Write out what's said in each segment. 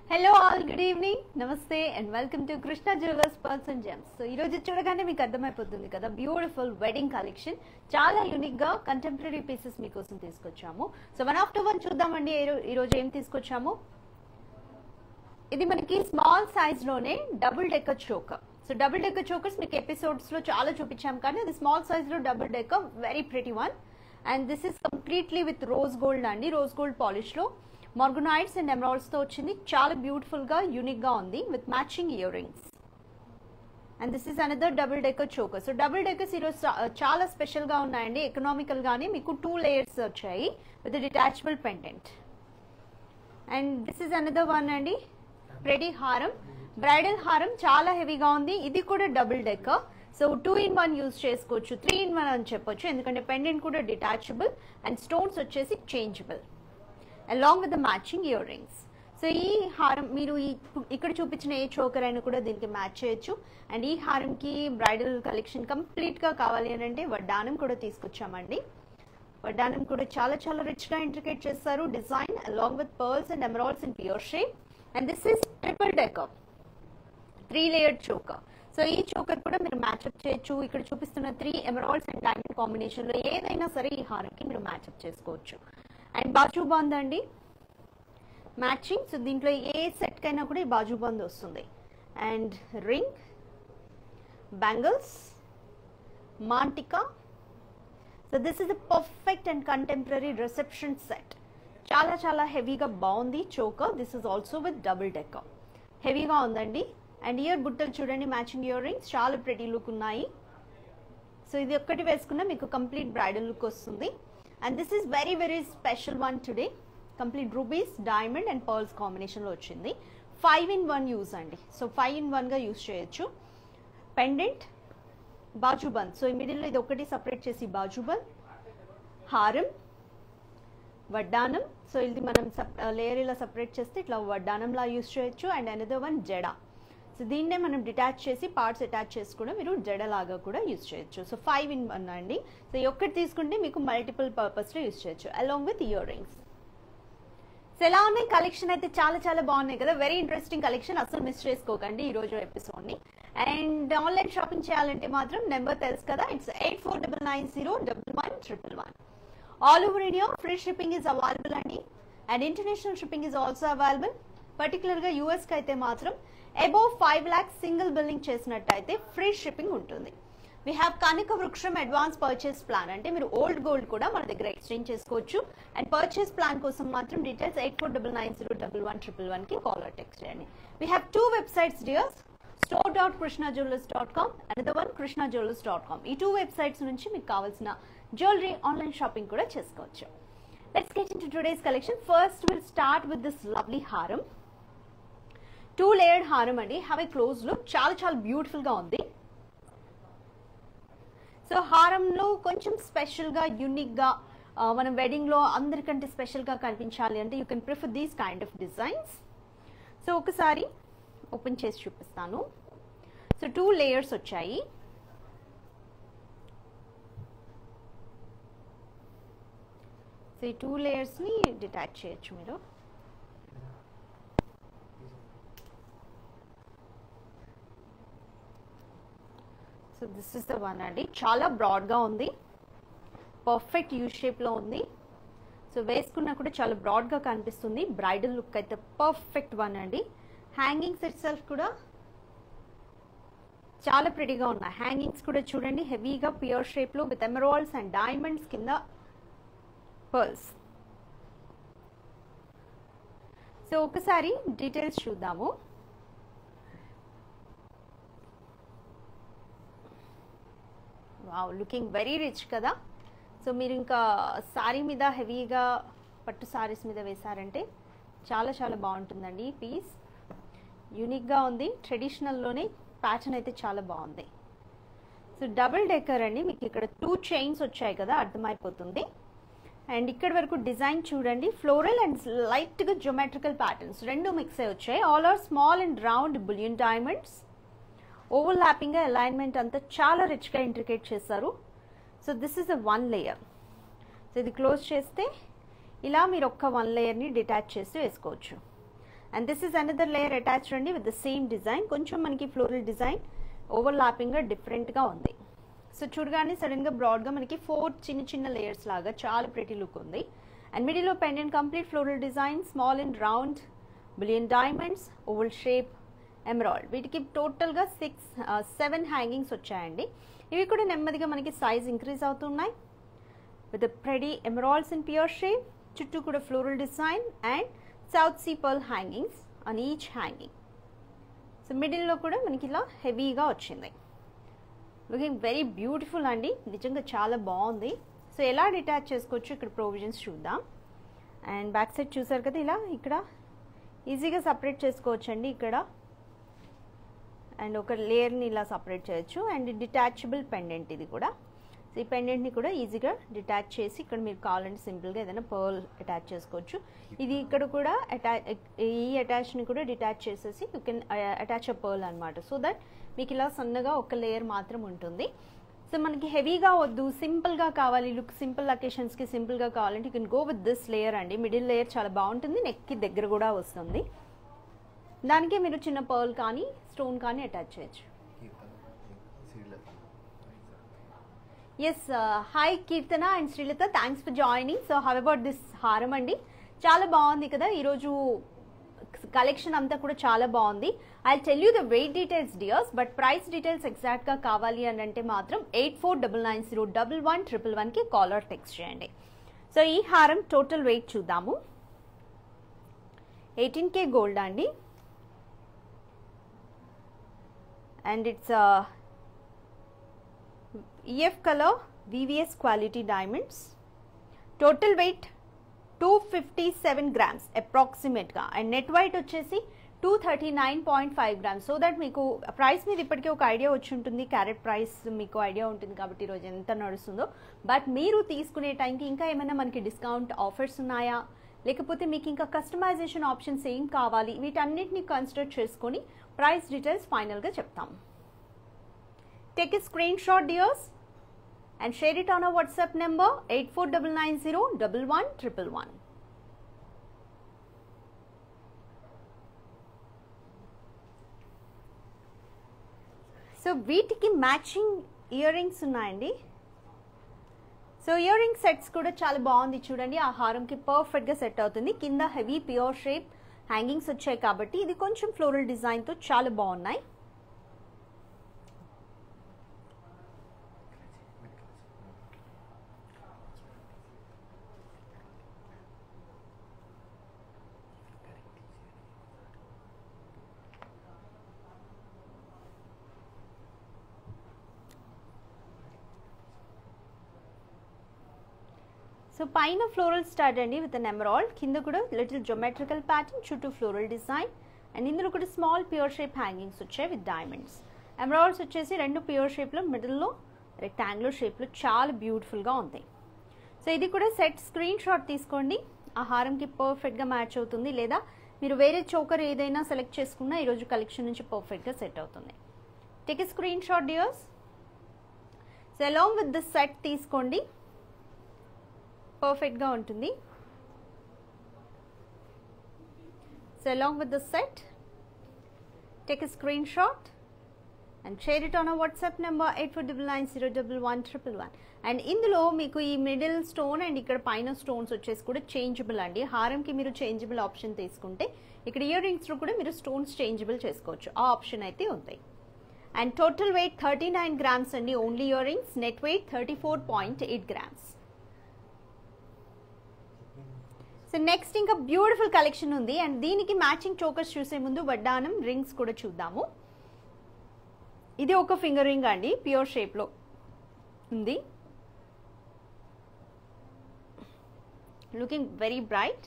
Hello all good evening నమస్తే and welcome to Krishna jewellers pearls and gems so ఈ రోజు చూడగానే మీకు అర్థమైపోతుంది కదా బ్యూటిఫుల్ వెడ్డింగ్ కలెక్షన్ చాలా యూనిక్ గా కంటెంపరీ పీసెస్ మీకోసం తీసుకొచ్చాము సో వన్ ఆఫ్టర్ వన్ చూద్దామండి ఈ రో- ఈ రోజు ఏం తీసుకొచ్చాము ఇది మనకి స్మాల్ సైజ్ లోనే double decker choker so double decker chokers మీకు ఎపిసోడ్స్ లో చాలా చూపించాం కానీ అది స్మాల్ సైజ్ లో double decker very pretty one and this is completely with rose gold అండి రోజ్ గోల్డ్ పాలిష్ లో మార్గనైట్స్ అండ్ ఎమరాల్డ్స్ తో వచ్చింది చాలా బ్యూటిఫుల్ గా యూనిక్ గా ఉంది with matching earrings and this is another double decker choker so double deckers ఈరోజు చా- చాలా స్పెషల్ గా ఉన్నాయండి ఎకనామికల్ గానే మీకు టూ లేయర్స్ వచ్చాయి with detachable pendant and this is another one అండి రెడీ హారం బ్రైడల్ హారం చాలా హెవీగా ఉంది ఇది కూడా double decker so two in one use చేసుకోవచ్చు త్రీ ఇన్ వన్ అని చెప్పొచ్చు ఎందుకంటే పెండెంట్ కూడా డిటాచబుల్ అండ్ స్టోన్స్ వచ్చేసి changeable along with the matching earrings so ఈ హారం మీరు ఈ ఇక్కడ చూపించిన ఏ చోకర్ అయినా కూడా దీనికి మ్యాచ్ చేయొచ్చు అండ్ ఈ హారంకి బ్రైడల్ కలెక్షన్ కంప్లీట్ గా కావాలి అని అంటే వడ్డానం కూడా తీసుకొచ్చామండి వడ్డానం కూడా చాలా చాలా రిచ్ గా ఇంట్రికేట్ చేస్తారు design along with pearls and emeralds in pure shape and this is triple decker three layered choker so ఈ చోకర్ కూడా మీరు మ్యాచ్అప్ చేయొచ్చు ఇక్కడ చూపిస్తున్న three emeralds and diamond combination లో ఏదైనా సరే ఈ హారంకి మీరు మ్యాచ్అప్ చేసుకోవచ్చు అండ్ బాజు బాంద్ అండి మ్యాచింగ్ సో దీంట్లో ఏ సెట్ కైనా కూడా ఈ బాజు బంద్ వస్తుంది and ring bangles maang tikka so this is the perfect and contemporary reception set చాలా చాలా హెవీగా బాగుంది choker this is also with double decker హెవీగా ఉందండి అండ్ ఇయర్ బుట్టలు చూడండి మ్యాచింగ్ ఇయర్ రింగ్స్ చాలా ప్రెటీ లుక్ ఉన్నాయి సో ఇది ఒక్కటి వేసుకున్న మీకు కంప్లీట్ బ్రైడల్ లుక్ వస్తుంది and this is very very special one today complete rubies diamond and pearls కాంబినేషన్లో వచ్చింది ఫైవ్ ఇన్ వన్ యూజ్ అండి సో ఫైవ్ ఇన్ వన్గా యూజ్ చేయొచ్చు పెండెంట్ బాజుబంద్ సో ఈ మిడిల్లో ఇది ఒకటి సపరేట్ చేసి బాజుబంద్ హారం వడ్డానం సో ఇది మనం లేయర్ ఇలా సపరేట్ చేస్తే ఇట్లా వడ్డానంలా యూజ్ చేయొచ్చు అండ్ అనదర్ వన్ జడ సో దీన్నే మనం డిటాచ్ చేసి పార్ట్స్ అటాచ్ చేసి కూడా మీరు జడలాగా కూడా యూజ్ చేయొచ్చు సో ఫైవ్ ఇన్ వన్ అండి సో ఈ ఒక్కటి తీసుకుంటే మీకు మల్టిపుల్ పర్పస్లో యూజ్ చేయొచ్చు along with earrings so ఎలా ఉన్నాయి కలెక్షన్ అయితే చాలా చాలా బాగున్నాయి కదా వెరీ ఇంట్రెస్టింగ్ కలెక్షన్ అసలు మిస్ చేసుకోకండి ఈ రోజు ఎపిసోడ్ ని అండ్ ఆన్లైన్ షాపింగ్ చేయాలంటే మాత్రం నెంబర్ తెలుసు కదా it's eight four double nine zero double one triple one all over India free shipping is available అండి and international shipping is also available particular గా యూఎస్ కి అయితే మాత్రం above five lakhs single billing చేసినట్టయితే ఫ్రీ షిప్పింగ్ ఉంటుంది we have Kanika Vruksham advance purchase plan అంటే మీరు old gold కూడా మన దగ్గర ఎక్స్చేంజ్ చేసుకోవచ్చు అండ్ పర్చేస్ ప్లాన్ కోసం మాత్రం details eight four double nine zero double one triple one కి కాల్ టెక్స్ట్ చేయండి we have two websites dears store dot Krishna jewellers dot com another one Krishna jewellers dot com ఈ two websites నుంచి మీకు కావాల్సిన jewellery online shopping కూడా చేసుకోవచ్చు let's get into today's collection first will start with this lovely హారం two layered హారం అండి have a close look చాలా చాలా బ్యూటిఫుల్ గా ఉంది సో హారంలో కొంచెం స్పెషల్గా యూనిక్గా మనం వెడ్డింగ్లో అందరికంటే స్పెషల్గా కనిపించాలి అంటే you can prefer these kind of designs so ఒకసారి ఓపెన్ చేసి చూపిస్తాను సో టూ లేయర్స్ వచ్చాయి సో ఈ టూ లేయర్స్ని డిటాచ్ చేయొచ్చు మీరు so this is the one అండి చాలా బ్రాడ్గా ఉంది పర్ఫెక్ట్ యూ షేప్లో ఉంది సో వేసుకున్నా కూడా చాలా బ్రాడ్గా కనిపిస్తుంది బ్రైడల్ లుక్ అయితే పర్ఫెక్ట్ వన్ అండి హ్యాంగింగ్స్ ఇట్ సెల్ఫ్ కూడా చాలా ప్రిటీగా ఉన్నాయి హ్యాంగింగ్స్ కూడా చూడండి హెవీగా ప్యూర్ షేప్లో విత్ ఎమరాల్డ్స్ అండ్ డైమండ్స్ కింద పర్ల్స్ సో ఒకసారి డీటెయిల్స్ చూద్దాము వావ్ లుకింగ్ వెరీ రిచ్ కదా సో మీరు ఇంకా సారీ మీద హెవీగా పట్టు సారీస్ మీద వేశారంటే చాలా చాలా బాగుంటుందండి ఈ పీస్ యూనిక్గా ఉంది ట్రెడిషనల్లోనే ప్యాటర్న్ అయితే చాలా బాగుంది సో డబుల్ డెక్కర్ అండి మీకు ఇక్కడ టూ చైన్స్ వచ్చాయి కదా అర్థమైపోతుంది అండ్ ఇక్కడ వరకు డిజైన్ చూడండి ఫ్లోరల్ అండ్ లైట్గా జొమెట్రికల్ ప్యాటర్న్స్ రెండు మిక్స్ అయి వచ్చాయి all are small and round bullion diamonds ఓవర్ ల్యాపింగ్గా అలైన్మెంట్ అంతా చాలా రిచ్గా ఇంట్రికేట్ చేశారు so this is a one layer so ఇది క్లోజ్ చేస్తే ఇలా మీరు ఒక్క వన్ లేయర్ని డిటాచ్ చేసి వేసుకోవచ్చు and this is another layer attached అండి విత్ ద సేమ్ డిజైన్ కొంచెం మనకి ఫ్లోరల్ డిజైన్ ఓవర్లాపింగ్గా డిఫరెంట్గా ఉంది సో చూడగానే సడన్గా బ్రాడ్గా మనకి ఫోర్ చిన్న చిన్న లేయర్స్ లాగా చాలా ప్రెటీ లుక్ ఉంది అండ్ మిడిల్లో pendant complete floral design small and round billion diamonds oval shape emerald వీటికి టోటల్గా సిక్స్ సెవెన్ హ్యాంగింగ్స్ వచ్చాయండి ఇవి కూడా నెమ్మదిగా మనకి సైజ్ ఇంక్రీజ్ అవుతున్నాయి with pretty emeralds in pure shape చుట్టూ కూడా floral design and south sea pearl hangings on each hanging so మిడిల్లో కూడా మనకి ఇలా హెవీగా వచ్చింది లుకింగ్ వెరీ బ్యూటిఫుల్ అండి నిజంగా చాలా బాగుంది సో ఎలా డిటాచ్ చేసుకోవచ్చు ఇక్కడ ప్రొవిజన్స్ చూద్దాం అండ్ బ్యాక్ సైడ్ చూసారు కదా ఇలా ఇక్కడ ఈజీగా సపరేట్ చేసుకోవచ్చు అండి ఇక్కడ అండ్ ఒక లేయర్ని ఇలా సపరేట్ చేయొచ్చు అండ్ డిటాచబుల్ పెండెంట్ ఇది కూడా సో ఈ పెండెంట్ని కూడా ఈజీగా డిటాచ్ చేసి ఇక్కడ మీరు కావాలంటే సింపుల్గా ఏదైనా పర్ల్ అటాచ్ చేసుకోవచ్చు ఇది ఇక్కడ కూడా అటా ఈ అటాచ్ని కూడా డిటాచ్ చేసేసి you can attach a pearl అనమాట సో దట్ మీకు ఇలా సన్నగా ఒక లేయర్ మాత్రం ఉంటుంది సో మనకి హెవీగా వద్దు సింపుల్గా కావాలి లుక్ సింపుల్ లొకేషన్స్కి సింపుల్గా కావాలంటే you can go with this layer అండి మిడిల్ లేయర్ చాలా బాగుంటుంది నెక్కి దగ్గర కూడా వస్తుంది దానికే మీరు చిన్న పర్ల్ కానీ స్టోన్ కానీ అటాచ్ చేయొచ్చు yes hi Keerthana and Srilatha thanks for joining so how about this హారం అండి చాలా బాగుంది కదా ఈరోజు కలెక్షన్ అంతా కూడా చాలా బాగుంది I tell you the weight details dears but price details ఎగ్జాక్ట్గా కావాలి అని అంటే మాత్రం eight four double nine zero double one triple వన్కి కాలర్ టెక్స్ట్ చేయండి సో ఈ హారం టోటల్ వెయిట్ చూద్దాము ఎయిటీన్ కే గోల్డ్ అండి and it's a EF color VVS quality diamonds. Total weight 257 grams approximate గా అండ్ నెట్ వైట్ వచ్చేసి two thirty nine point five grams so that మీకు price మీద ఇప్పటికే ఒక ఐడియా వచ్చి ఉంటుంది క్యారెట్ ప్రైస్ మీకు ఐడియా ఉంటుంది కాబట్టి ఈరోజు ఎంత నడుస్తుందో బట్ మీరు తీసుకునే టైంకి ఇంకా ఏమైనా మనకి డిస్కౌంట్ ఆఫర్స్ ఉన్నాయా లేకపోతే మీకు ఇంకా కస్టమైజేషన్ ఆప్షన్స్ ఏం కావాలి వీటన్నిటిని కన్సిడర్ చేసుకొని ప్రైస్ డీటెయిల్స్ ఫైనల్గా చెప్తాం take a screen shot dears and share it on a WhatsApp number eight four double nine zero double one triple one so వీటికి మ్యాచింగ్ ఇయర్ రింగ్స్ ఉన్నాయండి సో ఇయర్ రింగ్ సెట్స్ కూడా చాలా బాగుంది చూడండి ఆ హారంకి పర్ఫెక్ట్గా సెట్ అవుతుంది కింద హెవీ ప్యూర్ షేప్ హ్యాంగింగ్స్ వచ్చాయి కాబట్టి ఇది కొంచెం ఫ్లోరల్ డిజైన్తో చాలా బాగున్నాయి సో పైన ఫ్లోరల్ స్టార్ట్ అండి విత్ అన్ ఎమరాల్డ్ కింద కూడా లిటిల్ జొమెట్రికల్ ప్యాటర్న్ చుట్టూ ఫ్లోరల్ డిజైన్ అండ్ ఇందులో కూడా స్మాల్ ప్యూర్ షేప్ హ్యాంగింగ్స్ వచ్చాయి విత్ డైమండ్స్ ఎమరాల్డ్స్ వచ్చేసి రెండు ప్యూర్ షేప్లో మిడిల్లో రెక్టాంగులర్ షేప్లో చాలా బ్యూటిఫుల్గా ఉంది సో ఇది కూడా సెట్ స్క్రీన్ షాట్ తీసుకోండి ఆ హారంకి పర్ఫెక్ట్గా మ్యాచ్ అవుతుంది లేదా మీరు వేరే చౌకర్ ఏదైనా సెలెక్ట్ చేసుకున్నా ఈరోజు కలెక్షన్ నుంచి పర్ఫెక్ట్గా సెట్ అవుతుంది take a screen shot dears so along with this set తీసుకోండి పర్ఫెక్ట్గా ఉంటుంది so along with the set take a screen shot and share it on WhatsApp number eight four double nine zero double one triple one and ఇందులో మీకు ఈ middle stone and ఇక్కడ పైన stones వచ్చేసి కూడా చేంజబుల్ అండి హారంకి మీరు చేంజబుల్ ఆప్షన్ తీసుకుంటే ఇక్కడ ఇయర్ రింగ్స్లో కూడా మీరు స్టోన్స్ చేంజబుల్ చేసుకోవచ్చు ఆ ఆప్షన్ అయితే ఉంది and total weight thirty nine grams అండి only earrings net weight thirty four point eight grams so next ఇంకా బ్యూటిఫుల్ కలెక్షన్ ఉంది అండ్ దీనికి మ్యాచింగ్ చోకర్స్ చూసే ముందు వడ్డానం రింగ్స్ కూడా చూద్దాము ఇది ఒక ఫింగర్ రింగ్ అండి ప్యూర్ షేప్లో ఉంది లుకింగ్ వెరీ బ్రైట్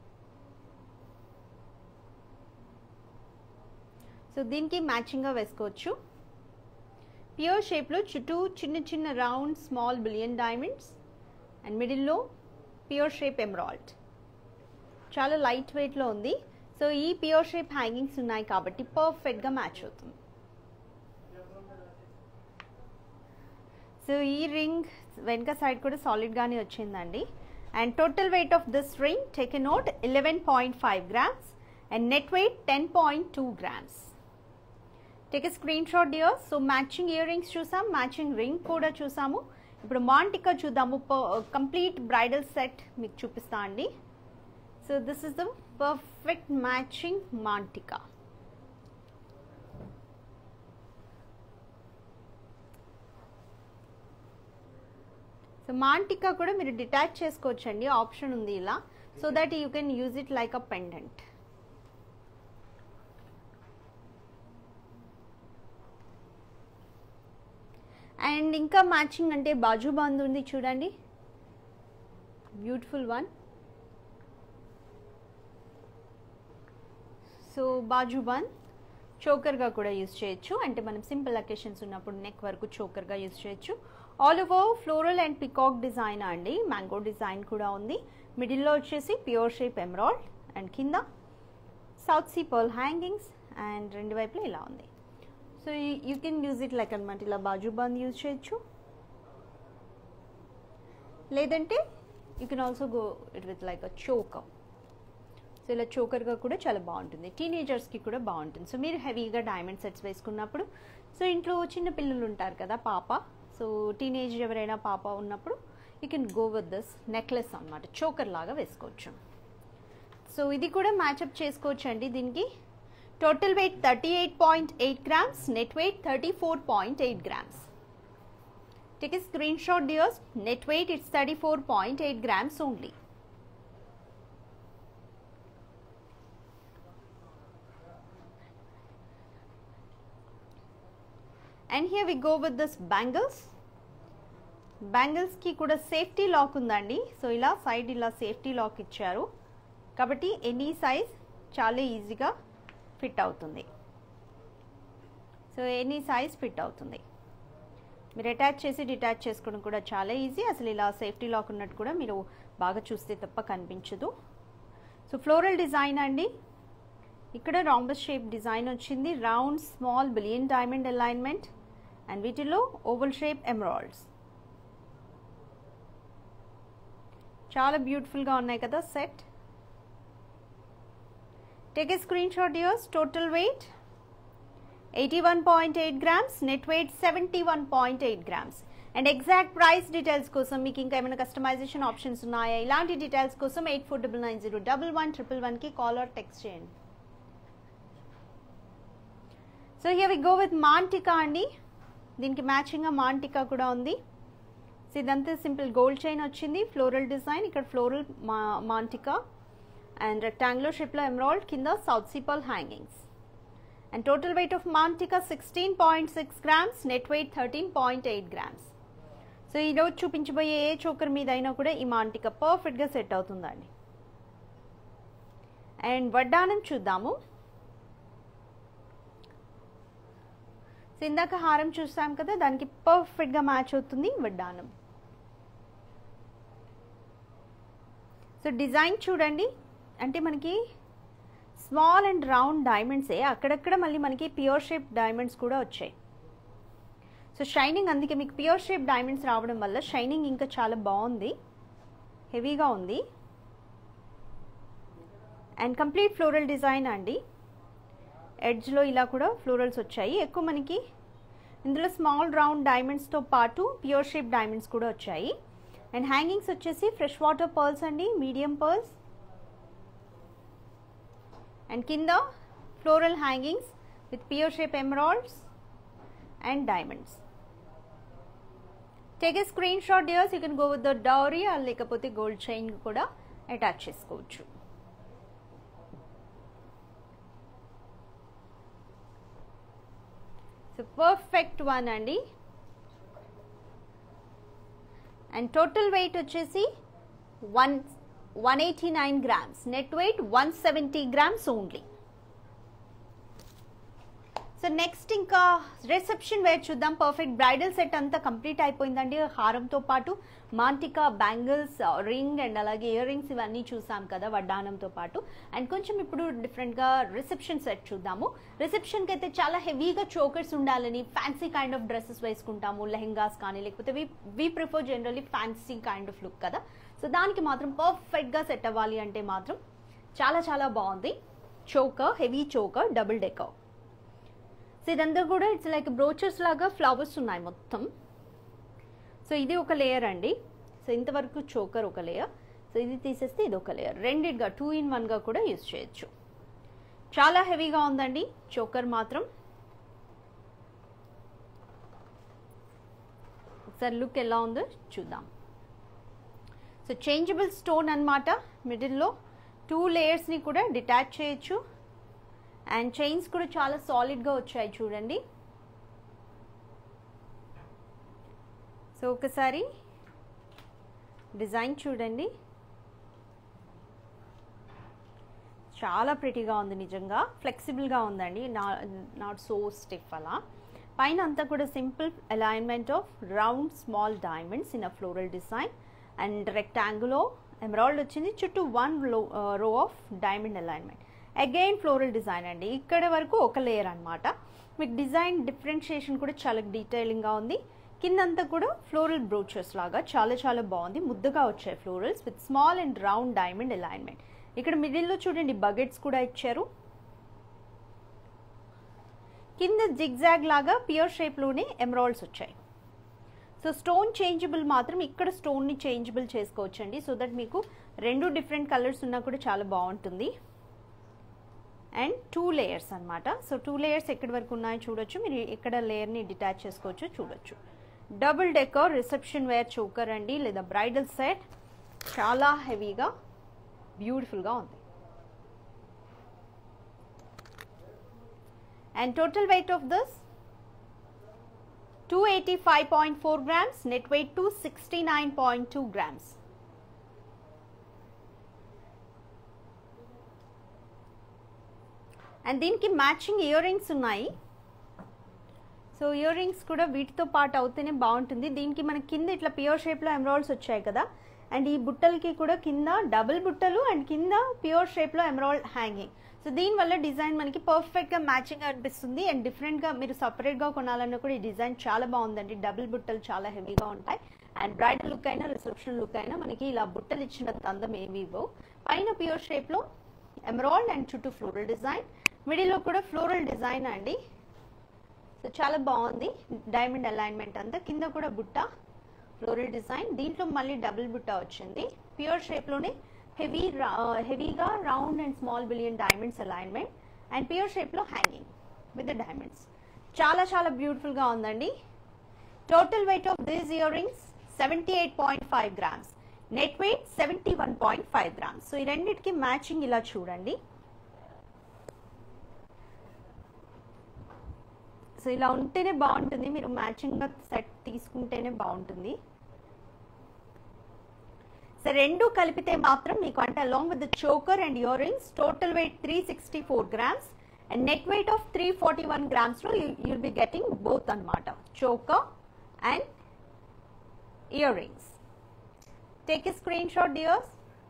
సో దీనికి మ్యాచింగ్గా వేసుకోవచ్చు ప్యూర్ షేప్లో చుట్టూ చిన్న చిన్న round small billion diamonds and మిడిల్లో ప్యూర్ షేప్ ఎమరాల్డ్ చాలా లైట్ వెయిట్లో ఉంది సో ఈ ప్యూర్ షేప్ హ్యాంగింగ్స్ ఉన్నాయి కాబట్టి పర్ఫెక్ట్గా మ్యాచ్ అవుతుంది సో ఈ రింగ్ వెనక సైడ్ కూడా సాలిడ్గానే వచ్చిందండి and total weight of this ring take a note eleven point five grams and net weight ten point two grams take a screen screenshot dear so matching earrings చూసాం matching ring కూడా చూసాము ఇప్పుడు మాంటికా చూద్దాము complete bridal set మీకు చూపిస్తా అండి so this is the perfect matching మాంటికా so మాంటికా కూడా మీరు డిటాచ్ చేసుకోవచ్చు అండి ఆప్షన్ ఉంది ఇలా so that you can use it like a pendant and ఇంకా మ్యాచింగ్ అంటే బాజు బాంద్ ఉంది చూడండి బ్యూటిఫుల్ వన్ సో బాజు బాంద్ చోకర్గా కూడా యూజ్ చేయొచ్చు అంటే మనం సింపుల్ అకేషన్స్ ఉన్నప్పుడు నెక్ వరకు చోకర్గా యూజ్ చేయొచ్చు all over floral and peacock design అండి మ్యాంగో డిజైన్ కూడా ఉంది మిడిల్లో వచ్చేసి ప్యూర్ షేప్ ఎమరాల్డ్ అండ్ కింద south sea pearl hangings and రెండు వైపులా ఇలా ఉంది so you can use it like అనమాట ఇలా బాజు బంద్ యూజ్ చేయొచ్చు లేదంటే you can also go it with like a choker so ఇలా చోకర్గా కూడా చాలా బాగుంటుంది టీనేజర్స్కి కూడా బాగుంటుంది సో మీరు హెవీగా డైమండ్ సెట్స్ వేసుకున్నప్పుడు సో ఇంట్లో చిన్న పిల్లలు ఉంటారు కదా పాప సో టీనేజ్ ఎవరైనా పాప ఉన్నప్పుడు you can go with this necklace అనమాట చోకర్ లాగా వేసుకోవచ్చు సో ఇది కూడా మ్యాచప్ చేసుకోవచ్చు అండి దీనికి total weight thirty eight point eight grams net weight thirty four point eight grams take a screen shot dears net weight it's thirty four point eight grams only and here we go with this bangles బ్యాంగిల్స్కి కూడా safety lock ఉందండి so ఇలా side ఇలా safety lock ఇచ్చారు కాబట్టి any size చాలా ఈజీగా fit అవుతుంది సో ఎనీ సైజ్ ఫిట్ అవుతుంది మీరు అటాచ్ చేసి డిటాచ్ చేసుకోవడం కూడా చాలా ఈజీ అసలు ఇలా సేఫ్టీ లాక్ ఉన్నట్టు కూడా మీరు బాగా చూస్తే తప్ప కనిపించదు సో ఫ్లోరల్ డిజైన్ అండి ఇక్కడ రాంబస్ షేప్ డిజైన్ వచ్చింది round small billion diamond alignment and వీటిలో ఓవల్ షేప్ ఎమరాల్డ్స్ చాలా బ్యూటిఫుల్గా ఉన్నాయి కదా set take a screen screenshot ears total weight eighty one point eight grams net weight seventy one point eight grams and exact price details కోసం మీకు ఇంకా ఏమైనా customization options ఉన్నాయా ఇలాంటి డీటెయిల్స్ కోసం eight four double nine zero double one triple వన్కి call or text చేయండి so here we go with మాంటికా అండి దీనికి మ్యాచింగ్గా మాంటికా కూడా ఉంది సో ఇదంతా సింపుల్ గోల్డ్ చైన్ వచ్చింది ఫ్లోరల్ డిజైన్ ఇక్కడ ఫ్లోరల్ మా మాంటికా అండ్ రెక్టాంగులర్ షేప్లో ఎమరాల్డ్ కింద south sea pearl hangings and total weight of మాంటికా sixteen point six grams net weight thirteen point eight grams so ఈరోజు చూపించబోయే ఏ చోకర్ మీద అయినా కూడా ఈ మాంటికా పర్ఫెక్ట్గా సెట్ అవుతుందండి అండ్ వడ్డానం చూద్దాము సో ఇందాక హారం చూసాం కదా దానికి పర్ఫెక్ట్గా మ్యాచ్ అవుతుంది వడ్డానం సో డిజైన్ చూడండి అంటే మనకి స్మాల్ అండ్ రౌండ్ డైమండ్సే అక్కడక్కడ మళ్ళీ మనకి ప్యూర్ షేప్ డైమండ్స్ కూడా వచ్చాయి సో షైనింగ్ అందుకే మీకు ప్యూర్ షేప్ డైమండ్స్ రావడం వల్ల షైనింగ్ ఇంకా చాలా బాగుంది హెవీగా ఉంది అండ్ కంప్లీట్ ఫ్లోరల్ డిజైన్ అండి ఎడ్జ్లో ఇలా కూడా ఫ్లోరల్స్ వచ్చాయి ఎక్కువ మనకి ఇందులో స్మాల్ రౌండ్ డైమండ్స్తో పాటు ప్యూర్ షేప్ డైమండ్స్ కూడా వచ్చాయి అండ్ హ్యాంగింగ్స్ వచ్చేసి ఫ్రెష్ వాటర్ పర్ల్స్ అండి మీడియం పర్ల్స్ అండ్ కింద floral hangings with pure shape emeralds and diamonds take a screen shot dears you can go with the డౌరీ లేకపోతే gold chain కూడా attach చేసుకోవచ్చు so perfect one అండి and total weight వచ్చేసి one one eighty nine grams net weight one seventy grams only so next ఇంకా reception wear చూద్దాం perfect bridal set అంతా complete అయిపోయిందండి హారంతో పాటు మాంటికా బ్యాంగిల్స్ రింగ్ అండ్ అలాగే ఇయర్ రింగ్స్ ఇవన్నీ చూసాం కదా వడ్డానంతో పాటు అండ్ కొంచెం ఇప్పుడు డిఫరెంట్గా రిసెప్షన్ సెట్ చూద్దాము రిసెప్షన్కి అయితే చాలా హెవీగా చోకర్స్ ఉండాలని ఫ్యాన్సీ కైండ్ ఆఫ్ డ్రెస్సెస్ వేసుకుంటాము లెహెంగాస్ కానీ లేకపోతే we we prefer generally fancy kind of look కదా సో దానికి మాత్రం పర్ఫెక్ట్గా సెట్ అవ్వాలి అంటే మాత్రం చాలా చాలా బాగుంది choker heavy choker double decker so ఇదంతా కూడా ఇట్స్ లైక్ బ్రోచర్స్ లాగా ఫ్లవర్స్ ఉన్నాయి మొత్తం సో ఇది ఒక లేయర్ అండి సో ఇంతవరకు చోకర్ ఒక లేయర్ సో ఇది తీసేస్తే ఇది ఒక లేయర్ రెండిట్గా టూ ఇన్ వన్గా కూడా యూజ్ చేయొచ్చు చాలా హెవీగా ఉందండి చోకర్ మాత్రం ఒకసారి లుక్ ఎలా ఉందో చూద్దాం సో చేంజబుల్ స్టోన్ అనమాట మిడిల్లో టూ లేయర్స్ని కూడా డిటాచ్ చేయొచ్చు అండ్ చైన్స్ కూడా చాలా సాలిడ్గా వచ్చాయి చూడండి సో ఒకసారి డిజైన్ చూడండి చాలా ప్రిటీగా ఉంది నిజంగా ఫ్లెక్సిబుల్గా ఉందండి నా నాట్ సో స్టిఫ్ అలా పైన అంతా కూడా simple alignment of round small diamonds in a floral design and రెక్టాంగులో ఎమరాల్డ్ వచ్చింది చుట్టూ one row of diamond alignment again floral design అండి ఇక్కడ వరకు ఒక లేయర్ అనమాట మీకు డిజైన్ డిఫరెన్షియేషన్ కూడా చాలా డీటెయిలింగ్గా ఉంది కిందంతా కూడా ఫ్లోరల్ బ్రోచర్స్ లాగా చాలా చాలా బాగుంది ముద్దగా వచ్చాయి florals with small and round diamond alignment ఇక్కడ మిడిల్లో చూడండి బకెట్స్ కూడా ఇచ్చారు కింద జిగ్జాగ్ లాగా పియర్ షేప్లోనే ఎమరాల్డ్స్ వచ్చాయి సో స్టోన్ చేంజబుల్ మాత్రం ఇక్కడ స్టోన్ని చేంజబుల్ చేసుకోవచ్చండి సో దట్ మీకు రెండు డిఫరెంట్ కలర్స్ ఉన్నా కూడా చాలా బాగుంటుంది అండ్ టూ లేయర్స్ అనమాట సో టూ లేయర్స్ ఎక్కడి వరకు ఉన్నాయో చూడొచ్చు మీరు ఇక్కడ లేయర్ని డిటాచ్ చేసుకోవచ్చు చూడొచ్చు double decker reception wear choker అండి లేదా బ్రైడల్ సెట్ చాలా హెవీగా బ్యూటిఫుల్గా ఉంది and total weight of this 285.4 grams, net weight 269.2 grams. And దీనికి మ్యాచింగ్ ఇయర్ రింగ్స్ ఉన్నాయి సో ఇయర్ రింగ్స్ కూడా వీటితో పాటు అవుతేనే బాగుంటుంది దీనికి మన కింద ఇట్లా ప్యూర్ షేప్లో ఎమరాల్డ్స్ వచ్చాయి కదా అండ్ ఈ బుట్టలకి కూడా కింద డబుల్ బుట్టలు అండ్ కింద ప్యూర్ షేప్లో ఎమరాల్డ్ హ్యాంగింగ్ సో దీనివల్ల డిజైన్ మనకి పర్ఫెక్ట్గా మ్యాచింగ్ అనిపిస్తుంది అండ్ డిఫరెంట్గా మీరు సపరేట్గా కొనాలన్నా కూడా ఈ డిజైన్ చాలా బాగుందండి డబుల్ బుట్టలు చాలా హెవీగా ఉంటాయి అండ్ బ్రైడల్ లుక్ అయినా రిసెప్షన్ లుక్ అయినా మనకి ఇలా బుట్టలు ఇచ్చినంత అందం ఏమి ఇవ్వవు పైన ప్యూర్ షేప్లో ఎమరాల్డ్ అండ్ చుట్టూ ఫ్లోరల్ డిజైన్ మిడిల్లో కూడా ఫ్లోరల్ డిజైన్ అండి సో చాలా బాగుంది డైమండ్ అలైన్మెంట్ అంతా కింద కూడా బుట్ట ఫ్లోరల్ డిజైన్ దీంట్లో మళ్ళీ డబుల్ బుట్ట వచ్చింది ప్యూర్ షేప్లోనే హెవీ హెవీగా round and small billion diamonds alignment and pure షేప్లో హ్యాంగింగ్ విత్ ద డైమండ్స్ చాలా చాలా బ్యూటిఫుల్గా ఉందండి total weight of these earrings seventy eight point five grams net weight seventy one point five grams so ఈ రెండింటికి matching ఇలా చూడండి so ఇలా ఉంటేనే బాగుంటుంది మీరు మ్యాచింగ్గా సెట్ తీసుకుంటేనే బాగుంటుంది సో రెండు కలిపితే మాత్రం మీకు అంటే along with the choker and earrings total weight three sixty four grams and net weight of three forty one గ్రామ్స్లో యుల్ బి గెటింగ్ బోత్ అనమాట choker and earrings take a screen shot dears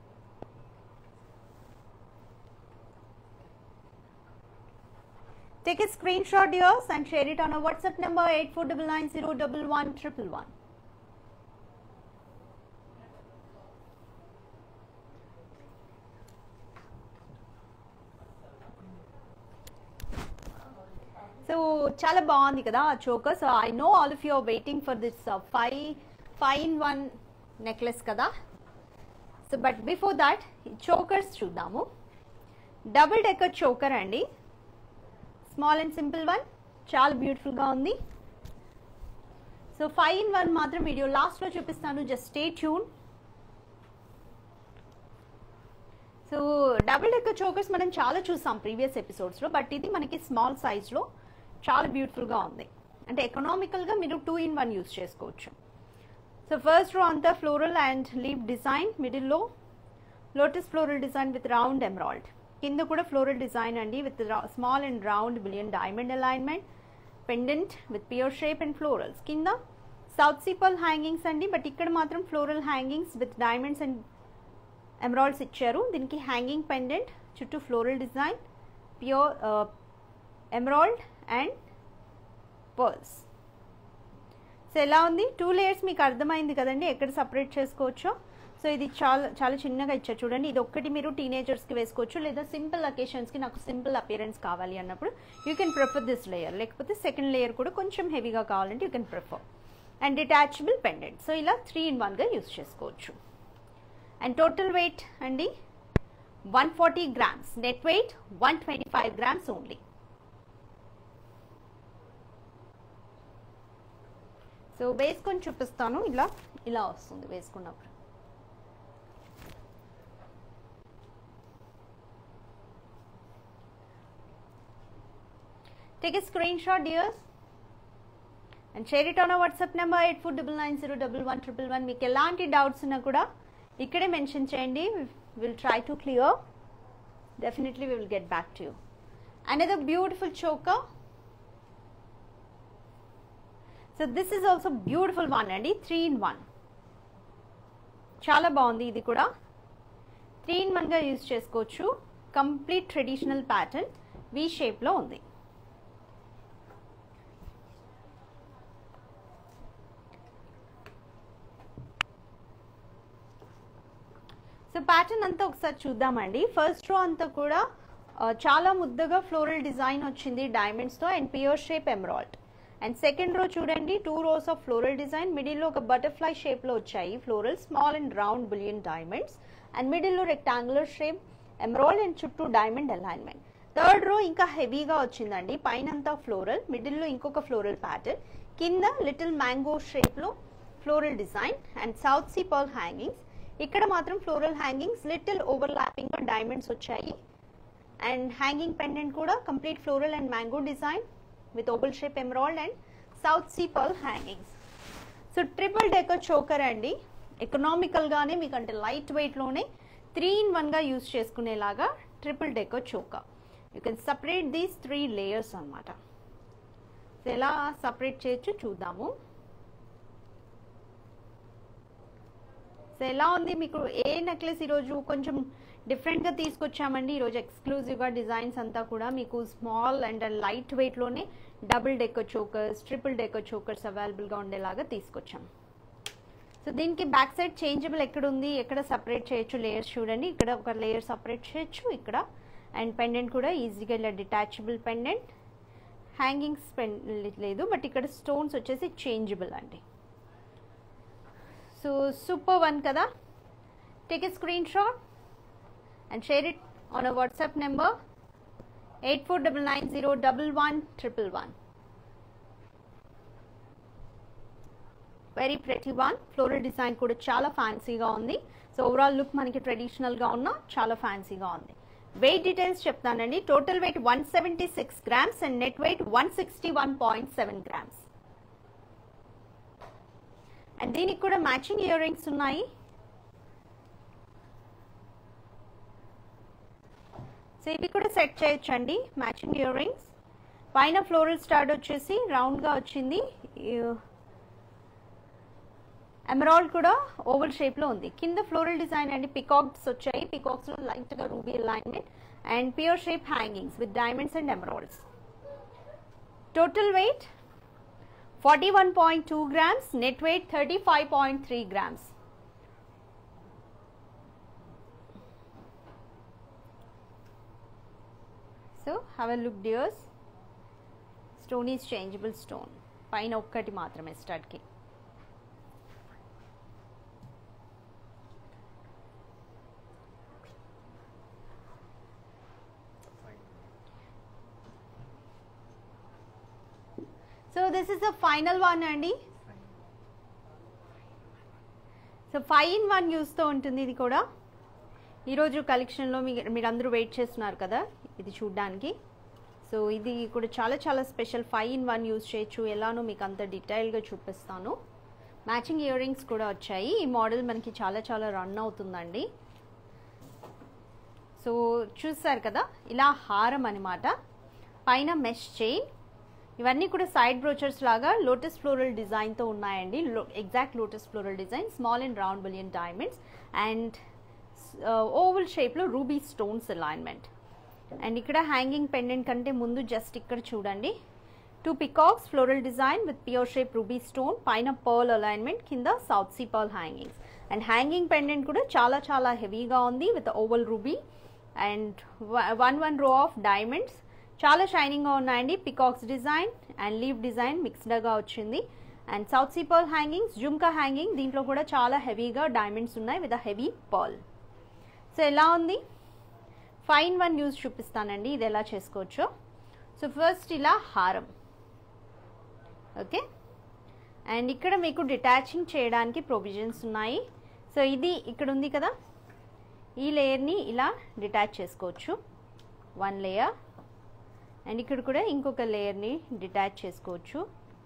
Take a screenshot yours and share it on our WhatsApp number 8499011111. So చాలా బాగుంది కదా ఆ choker so I know all of you are waiting for this five in in వన్ నెక్లెస్ కదా so but before that chokers చూద్దాము double decker choker అండి small and simple one చాలా బ్యూటిఫుల్గా ఉంది సో ఫైవ్ ఇన్ వన్ మాత్రం వీడియో లాస్ట్లో చూపిస్తాను just stay tuned so double decker chokers మనం చాలా చూసాం ప్రీవియస్ ఎపిసోడ్స్లో బట్ ఇది మనకి స్మాల్ సైజ్లో చాలా బ్యూటిఫుల్గా ఉంది అంటే ఎకనామికల్గా మీరు టూ ఇన్ వన్ యూస్ చేసుకోవచ్చు సో ఫస్ట్ రో అంతా ఫ్లోరల్ అండ్ లీవ్ డిజైన్ మిడిల్లో lotus floral design with round emerald కింద కూడా ఫ్లోరల్ డిజైన్ అండి with small and round billion diamond alignment pendant with pear shape and florals కింద south sea pearl hangings అండి but ఇక్కడ మాత్రం floral hangings with diamonds and emeralds ఇచ్చారు దీనికి hanging pendant చుట్టూ floral design pure emerald and pearls so ఎలా ఉంది two layers మీకు అర్థమైంది కదండి ఎక్కడ సపరేట్ చేసుకోవచ్చో సో ఇది చాలా చాలా చిన్నగా ఇచ్చారు చూడండి ఇది ఒక్కటి మీరు టీనేజర్స్కి వేసుకోవచ్చు లేదా సింపుల్ అకేషన్స్కి నాకు సింపుల్ అపియరెన్స్ కావాలి అన్నప్పుడు you can prefer this layer లేకపోతే సెకండ్ లేయర్ కూడా కొంచెం హెవీగా కావాలంటే you can prefer and detachable pendant so ఇలా త్రీ ఇన్ వన్గా యూస్ చేసుకోవచ్చు అండ్ టోటల్ వెయిట్ అండి one forty grams net weight one twenty five grams only so వేసుకొని చూపిస్తాను ఇలా ఇలా వస్తుంది వేసుకున్నప్పుడు Take a screenshot, dears, and share it on our WhatsApp number eight four double nine zero double one triple one మీకు ఎలాంటి doubts ఉన్నా కూడా ఇక్కడే మెన్షన్ చేయండి will try to clear definitely will get back to you another beautiful choker so this is also beautiful one అండి three in one చాలా బాగుంది ఇది కూడా త్రీ ఇన్ వన్గా యూజ్ చేసుకోవచ్చు కంప్లీట్ ట్రెడిషనల్ ప్యాటర్న్ వి షేప్లో ఉంది సో ప్యాటర్న్ అంతా ఒకసారి చూద్దామండి ఫస్ట్ రో అంతా కూడా ఆ, చాలా ముద్దగా ఫ్లోరల్ డిజైన్ వచ్చింది డైమండ్స్తో and pear shape emerald and second row చూడండి two rows of floral design మిడిల్లో ఒక బటర్ఫ్లై షేప్లో వచ్చాయి floral small and round bullion diamonds and మిడిల్లో రెక్టాంగులర్ షేప్ ఎమరాల్డ్ అండ్ చుట్టూ డైమండ్ అలైన్మెంట్ థర్డ్ రో ఇంకా హెవీగా వచ్చిందండి పైన అంతా ఫ్లోరల్ మిడిల్లో ఇంకొక ఫ్లోరల్ ప్యాటర్న్ కింద లిటిల్ మ్యాంగో షేప్లో floral design and south sea pearl hangings ఇక్కడ మాత్రం floral hangings little overlapping diamonds వచ్చాయి అండ్ హ్యాంగింగ్ పెండెంట్ కూడా complete floral and mango design with oval shape emerald and south sea pearl hangings so triple decker choker అండి ఎకనామికల్గానే మీకు అంటే light వెయిట్లోనే three in వన్గా యూస్ చేసుకునేలాగా triple decker choker you can separate these three layers అనమాట so ఎలా సపరేట్ చేయొచ్చు చూద్దాము సో ఎలా ఉంది మీకు ఏ నెక్లెస్ ఈరోజు కొంచెం డిఫరెంట్గా తీసుకొచ్చామండి ఈరోజు ఎక్స్క్లూజివ్గా డిజైన్స్ అంతా కూడా మీకు స్మాల్ అండ్ లైట్ వెయిట్లోనే double decker chokers triple decker chokers అవైలబుల్గా ఉండేలాగా తీసుకొచ్చాం సో దీనికి బ్యాక్ సైడ్ చేంజబుల్ ఎక్కడ ఉంది ఎక్కడ సపరేట్ చేయొచ్చు లేయర్స్ చూడండి ఇక్కడ ఒక లేయర్ సపరేట్ చేయొచ్చు ఇక్కడ అండ్ పెండెంట్ కూడా ఈజీగా ఇలా డిటాచబుల్ పెండెంట్ హ్యాంగింగ్స్ పెన్ లేదు బట్ ఇక్కడ స్టోన్స్ వచ్చేసి చేంజబుల్ అండి సో సూపర్ వన్ కదా take a screen shot and share it on a WhatsApp number eight four double nine zero double one triple one very pretty one floral design కూడా చాలా ఫ్యాన్సీగా ఉంది so overall look మనకి ట్రెడిషనల్గా ఉన్న చాలా ఫ్యాన్సీగా ఉంది వెయిట్ డీటెయిల్స్ చెప్తానండి total weight one seventy six grams and net weight one sixty one point seven grams and దీనికి కూడా మ్యాచింగ్ ఇయర్ రింగ్స్ ఉన్నాయి సో ఇవి కూడా సెట్ చేయొచ్చు అండి మ్యాచింగ్ ఇయర్ రింగ్స్ పైన ఫ్లోరల్ స్టార్ట్ వచ్చేసి రౌండ్గా వచ్చింది ఎమరాల్డ్ కూడా ఓవల్ షేప్లో ఉంది కింద ఫ్లోరల్ డిజైన్ అండి పికాక్స్ వచ్చాయి పికాక్స్లో లైట్గా ruby alignment and pure shape hangings with diamonds and emeralds total weight 41.2 grams, net weight 35.3 grams. So, have a look dears. Stone is changeable stone. పైన ఒక్కటి మాత్రమే స్టడ్కి so this is the final one అండి so five in one యూస్తో ఉంటుంది ఇది కూడా ఈరోజు కలెక్షన్లో మీ మీరందరూ వెయిట్ చేస్తున్నారు కదా ఇది చూడ్డానికి సో ఇది కూడా చాలా చాలా special five in one use చేయొచ్చు ఎలానో మీకు అంత డీటెయిల్గా చూపిస్తాను మ్యాచింగ్ ఇయర్ రింగ్స్ కూడా వచ్చాయి ఈ మోడల్ మనకి చాలా చాలా రన్ అవుతుందండి సో చూసారు కదా ఇలా హారం అనమాట పైన మెష్ చైన్ ఇవన్నీ కూడా సైడ్ బ్రోచర్స్ లాగా లోటస్ ఫ్లోరల్ డిజైన్తో ఉన్నాయండి exact lotus floral design small and round billion diamonds and oval షేప్లో రూబీ స్టోన్స్ అలైన్మెంట్ అండ్ ఇక్కడ హ్యాంగింగ్ పెండెంట్ కంటే ముందు జస్ట్ ఇక్కడ చూడండి two peacocks floral design with pure shape ruby stone పైన పర్ల్ అలైన్మెంట్ కింద south sea pearl hangings and hanging pendant కూడా చాలా చాలా హెవీగా ఉంది with oval ruby and one one row of diamonds చాలా షైనింగ్గా ఉన్నాయండి peacocks design and leave design మిక్స్డ్గా వచ్చింది and south sea pearl hangings jhumka hanging దీంట్లో కూడా చాలా హెవీగా డైమండ్స్ ఉన్నాయి with a heavy pearl so ఎలా ఉంది ఫైన్ వన్ యూజ్ చూపిస్తానండి ఇది ఎలా చేసుకోవచ్చో సో ఫస్ట్ ఇలా హారం ఓకే అండ్ ఇక్కడ మీకు డిటాచింగ్ చేయడానికి ప్రొవిజన్స్ ఉన్నాయి సో ఇది ఇక్కడ ఉంది కదా ఈ లేయర్ని ఇలా డిటాచ్ చేసుకోవచ్చు వన్ లేయర్ అండ్ ఇక్కడ కూడా ఇంకొక లేయర్ని డిటాచ్ చేసుకోవచ్చు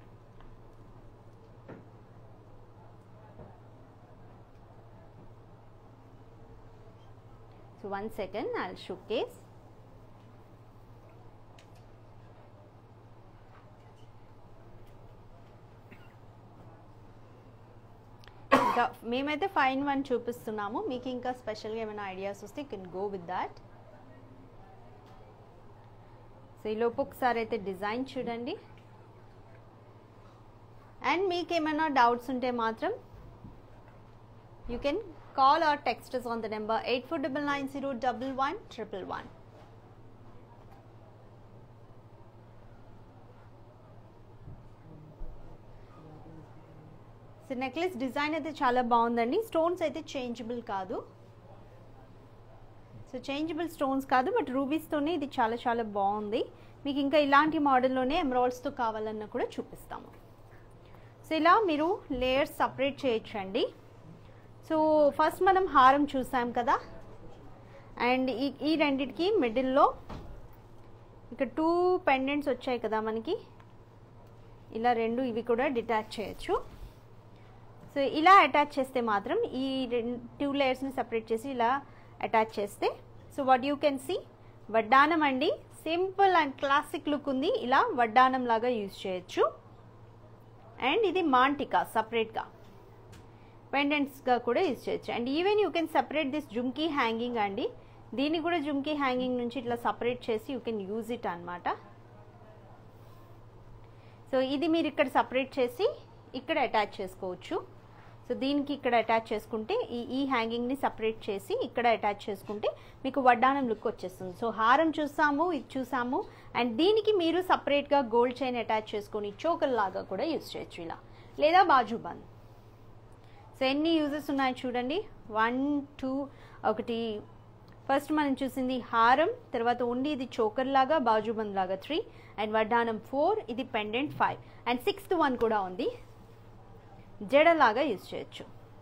so one second I showcase ఇంకా మేమైతే ఫైన్ వన్ చూపిస్తున్నాము మీకు ఇంకా స్పెషల్గా ఏమైనా ఐడియాస్ వస్తే can go with that so ఈలోపు ఒకసారి అయితే డిజైన్ చూడండి అండ్ మీకు ఏమైనా డౌట్స్ ఉంటే మాత్రం you can call or text on the number eight four double nine zero double one triple one so necklace design అయితే చాలా బాగుందండి స్టోన్స్ అయితే చేంజబుల్ కాదు సో చేంజబుల్ స్టోన్స్ కాదు బట్ రూబీస్తోనే ఇది చాలా చాలా బాగుంది మీకు ఇంకా ఇలాంటి మోడల్లోనే ఎమరాల్డ్స్తో కావాలన్నా కూడా చూపిస్తాము సో ఇలా మీరు లేయర్స్ సపరేట్ చేయొచ్చండి సో ఫస్ట్ మనం హారం చూసాం కదా అండ్ ఈ ఈ రెండిటికి మిడిల్లో ఇక్కడ టూ పెండెంట్స్ వచ్చాయి కదా మనకి ఇలా రెండు ఇవి కూడా డిటాచ్ చేయొచ్చు సో ఇలా అటాచ్ చేస్తే మాత్రం ఈ రెండు టూ లేయర్స్ని సపరేట్ చేసి ఇలా అటాచ్ చేస్తే so what you can see వడ్డానం అండి సింపుల్ అండ్ క్లాసిక్ లుక్ ఉంది ఇలా వడ్డానం లాగా యూజ్ చేయొచ్చు అండ్ ఇది మాంటికా సపరేట్గా పెండెంట్స్గా కూడా యూజ్ చేయొచ్చు and even you can separate this jhumki hanging అండి దీన్ని కూడా జుమ్కీ హ్యాంగింగ్ నుంచి ఇట్లా సపరేట్ చేసి యూ కెన్ యూజ్ ఇట్ అనమాట సో ఇది మీరు ఇక్కడ సపరేట్ చేసి ఇక్కడ అటాచ్ చేసుకోవచ్చు సో దీనికి ఇక్కడ అటాచ్ చేసుకుంటే ఈ ఈ హ్యాంగింగ్ని సపరేట్ చేసి ఇక్కడ అటాచ్ చేసుకుంటే మీకు వడ్డానం లుక్ వచ్చేస్తుంది సో హారం చూసాము ఇది చూసాము అండ్ దీనికి మీరు సపరేట్గా గోల్డ్ చైన్ అటాచ్ చేసుకొని చోకల్ లాగా కూడా యూజ్ చేయొచ్చు ఇలా లేదా బాజు బంద్ సో ఎన్ని యూజెస్ ఉన్నాయో చూడండి వన్ టూ ఒకటి ఫస్ట్ మనం చూసింది హారం తర్వాత ఉండి ఇది చోకర్ లాగా బాజుబంద్ లాగా త్రీ అండ్ వడ్డానం ఫోర్ ఇది pendant five and sixth one కూడా ఉంది జడలాగా యూజ్ చేయొచ్చు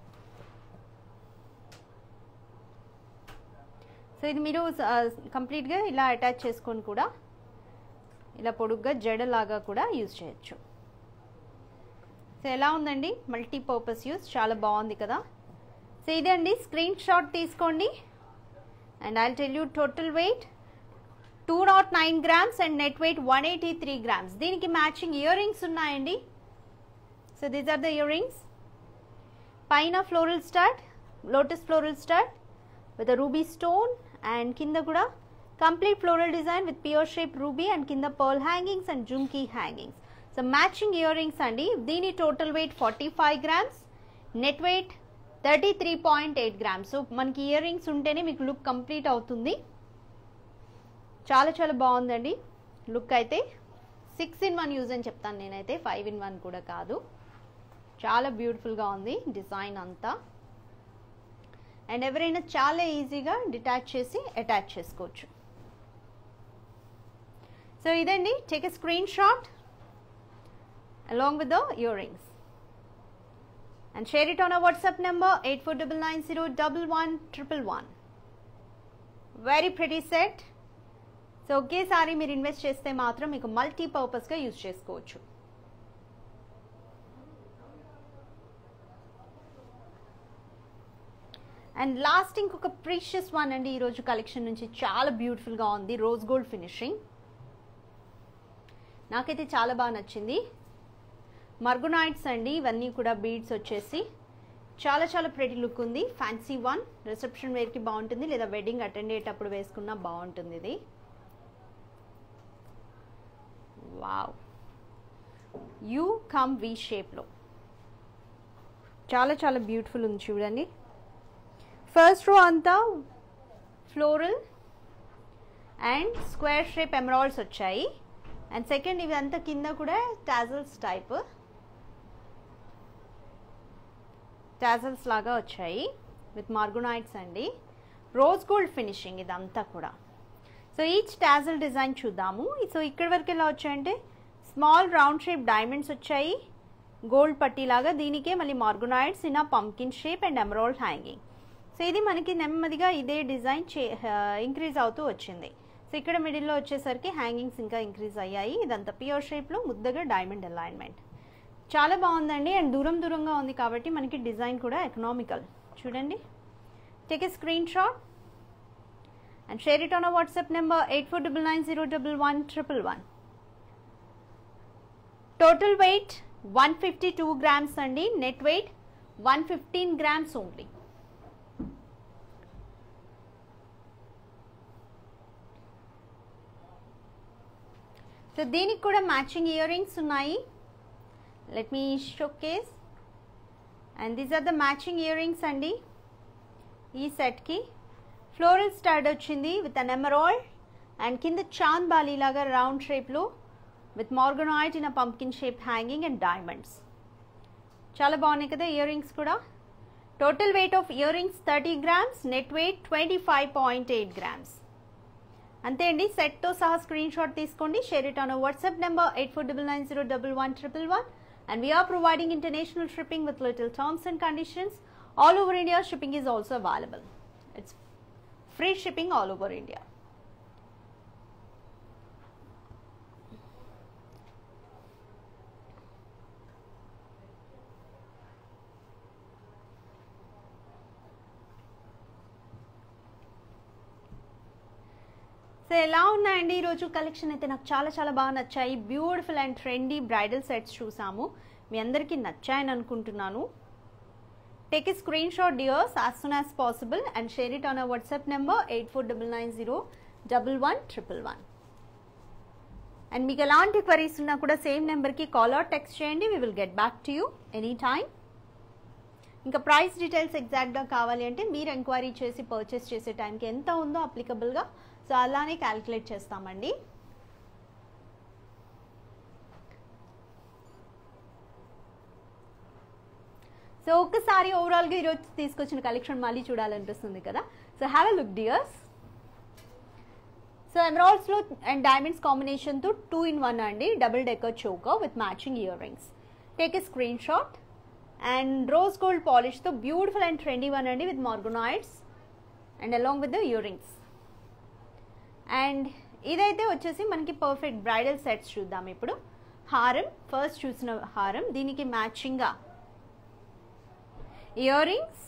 సో ఇది మీరు కంప్లీట్గా ఇలా అటాచ్ చేసుకొని కూడా ఇలా పొడుగ్గా జడలాగా కూడా యూజ్ చేయొచ్చు సో ఎలా ఉందండి మల్టీపర్పస్ యూస్ చాలా బాగుంది కదా సో ఇదే అండి స్క్రీన్ షాట్ తీసుకోండి and I tell you total weight two naught nine grams and net weight one eighty three grams దీనికి మ్యాచింగ్ ఇయర్ రింగ్స్ ఉన్నాయండి so these are the earrings పైన floral start lotus floral start with ruby stone and కింద కూడా complete floral design with pure shape ruby and కింద pearl hangings and jhumki hangings so matching earrings అండి దీని total weight forty five grams net weight thirty three point eight grams so మనకి earrings ఉంటేనే మీకు look complete అవుతుంది చాలా చాలా బాగుందండి లుక్ అయితే సిక్స్ ఇన్ వన్ యూజ్ అని చెప్తాను నేనైతే ఫైవ్ ఇన్ వన్ కూడా కాదు చాలా బ్యూటిఫుల్గా ఉంది డిజైన్ అంతా అండ్ ఎవరైనా చాలా ఈజీగా డిటాచ్ చేసి అటాచ్ చేసుకోవచ్చు సో ఇదండి take a screen shot along with the earrings and share it on our whatsapp number 8499011111 very pretty set so ఒకేసారి మీరు ఇన్వెస్ట్ చేస్తే మాత్రం మీకు మల్టీపర్పస్గా యూజ్ చేసుకోవచ్చు అండ్ లాస్ట్ ఇంకొక ప్రీషియస్ వన్ అండి ఈరోజు కలెక్షన్ నుంచి చాలా బ్యూటిఫుల్గా ఉంది రోజ్ గోల్డ్ ఫినిషింగ్ నాకైతే చాలా బాగా నచ్చింది మర్గునాయిడ్స్ అండి ఇవన్నీ కూడా బీడ్స్ వచ్చేసి చాలా చాలా ప్రెటీ లుక్ ఉంది ఫ్యాన్సీ వన్ రిసెప్షన్ వేర్కి బాగుంటుంది లేదా వెడ్డింగ్ అటెండ్ అయ్యేటప్పుడు వేసుకున్నా బాగుంటుంది ఇది వావ్ యూ కమ్ వి షేప్లో చాలా చాలా బ్యూటిఫుల్ ఉంది చూడండి ఫస్ట్ రో అంతా floral and square shape emeralds వచ్చాయి అండ్ సెకండ్ ఇవి అంతా కింద కూడా టాజల్స్ టైప్ టాజల్స్ లాగా వచ్చాయి విత్ మార్గునైట్స్ అండి రోజ్ గోల్డ్ ఫినిషింగ్ ఇదంతా కూడా సో ఈచ్ టాజల్ డిజైన్ చూద్దాము సో ఇక్కడి వరకు ఎలా వచ్చాయంటే స్మాల్ రౌండ్ షేప్ డైమండ్స్ వచ్చాయి గోల్డ్ పట్టీలాగా దీనికే మళ్ళీ morganites in a pumpkin shape and emerald hanging so ఇది మనకి నెమ్మదిగా ఇదే డిజైన్ చే ఇంక్రీజ్ అవుతూ వచ్చింది సో ఇక్కడ మిడిల్లో వచ్చేసరికి హ్యాంగింగ్స్ ఇంకా ఇంక్రీజ్ అయ్యాయి ఇదంతా ప్యూర్ షేప్లో ముద్దగా డైమండ్ అలైన్మెంట్ చాలా బాగుందండి అండ్ దూరం దూరంగా ఉంది కాబట్టి మనకి డిజైన్ కూడా ఎకనామికల్ చూడండి take a screen shot and share it on a WhatsApp number eight four double nine zero double one triple one total weight one fifty two grams అండి net weight one fifteen grams only so దీనికి కూడా matching earrings ఉన్నాయి let me showcase and these are the matching earrings అండి ఈ సెట్కి floral start వచ్చింది with an emerald and కింద చాంద్ బాలీ లాగా రౌండ్ షేప్లో with morganite in a pumpkin shape hanging and diamonds చాలా బాగున్నాయి కదా ఇయర్ రింగ్స్ కూడా total weight of earrings thirty grams net weight twenty five point eight grams అంతే అండి సెట్తో సహా స్క్రీన్ షాట్ తీసుకోండి share it on WhatsApp number eight four double nine zero double one triple one and we're providing international shipping with little terms and conditions all over India shipping is also available it's free shipping all over India so ఎలా ఉన్నాయండి ఈరోజు collection అయితే నాకు చాలా చాలా బాగా నచ్చాయి beautiful and trendy bridal sets చూసాము మీ అందరికీ నచ్చాయని అనుకుంటున్నాను take a screen shot dears as soon as possible and share it on a WhatsApp number eight four double nine zero double one triple one and మీకు ఎలాంటి queries ఉన్నా కూడా same నెంబర్కి కాల్ అవుట్ టెక్స్ట్ చేయండి we will get back to you any time ఇంకా price details ఎగ్జాక్ట్గా కావాలి అంటే మీరు ఎంక్వైరీ చేసి పర్చేస్ చేసే టైంకి ఎంత ఉందో అప్లికబుల్గా సో అలానే క్యాల్కులేట్ చేస్తామండి సో ఒక్కసారి ఓవరాల్గా ఈరోజు తీసుకొచ్చిన కలెక్షన్ మళ్ళీ చూడాలనిపిస్తుంది కదా so have a look dears so ఎమరాల్డ్స్లో అండ్ డైమండ్స్ కాంబినేషన్తో టూ ఇన్ వన్ అండి double decker choker with matching earrings take a screen shot and rose gold పాలిష్తో బ్యూటిఫుల్ అండ్ ట్రెండీ వన్ అండి with morganites and along with the earrings and ఇదైతే వచ్చేసి మనకి perfect bridal sets చూద్దాం ఇప్పుడు హారం first చూసిన హారం దీనికి మ్యాచింగ్గా ఇయర్ రింగ్స్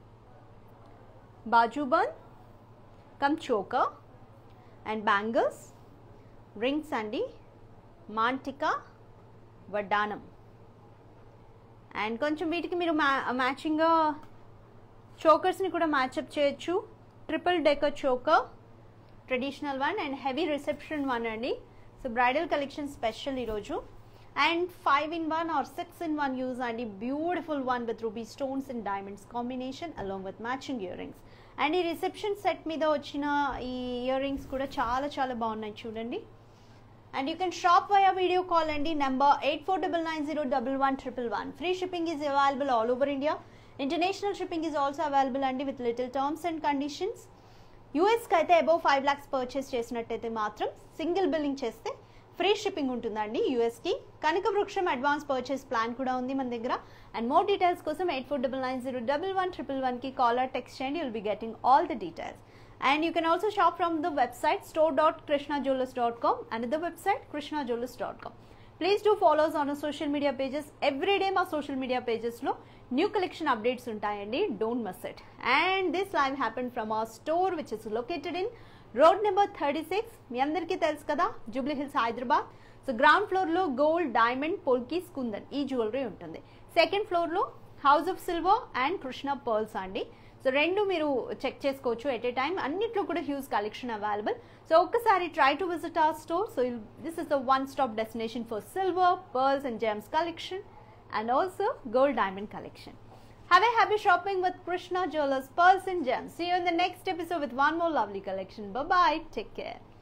బాజూబన్ come choker and bangles rings అండి మాంటికా వడ్డానం అండ్ కొంచెం వీటికి మీరు మ్యా మ్యాచింగ్గా చోకర్స్ని కూడా మ్యాచప్ చేయొచ్చు triple decker choker traditional one and heavy reception one అండి సో బ్రైడల్ కలెక్షన్ స్పెషల్ ఈరోజు and five in one or six in one use అండి beautiful one with ruby stones and diamonds combination along with matching earrings and ఈ reception set మీద వచ్చిన ఈ year earrings కూడా చాలా చాలా బాగున్నాయి చూడండి and you can shop via video call అండి number eight four double nine zero double one triple one free shipping is available all over India international shipping is also available అండి with little terms and conditions యూఎస్కి అయితే above five lakhs purchase చేసినట్టయితే మాత్రం single billing చేస్తే free shipping ఉంటుందండి యూఎస్కి కనక వృక్షం advance purchase plan కూడా ఉంది మన దగ్గర అండ్ మోర్ డీటెయిల్స్ కోసం eight four double nine zero double one triple వన్కి కాలర్ టెక్స్ట్ చేయండి you'll be getting all the details and you can also shop from the website store dot Krishna jewellers dot com and the website Krishna jewellers dot com please do follows on social media pages every day మా social media పేజెస్లో new collection updates ఉంటాయండి don't miss it and this live happen from our store which is located in road number thirty six మీ అందరికీ తెలుసు కదా Jubilee Hills Hyderabad so ground ఫ్లోర్లో gold diamond polkis kundan ఈ jewellery ఉంటుంది సెకండ్ ఫ్లోర్లో house of silver and Krishna pearls అండి సో రెండు మీరు చెక్ చేసుకోవచ్చు ఎట్ ఏ టైం అన్నిట్లో కూడా హ్యూజ్ కలెక్షన్ అవైలబుల్ సో ఒక్కసారి try to visit our store so this is the one stop destination for silver pearls and Gems collection and also gold diamond collection. Have a happy shopping with Krishna Jewelers Pearls and Gems. See you in the next episode with one more lovely collection. Bye bye. Take care.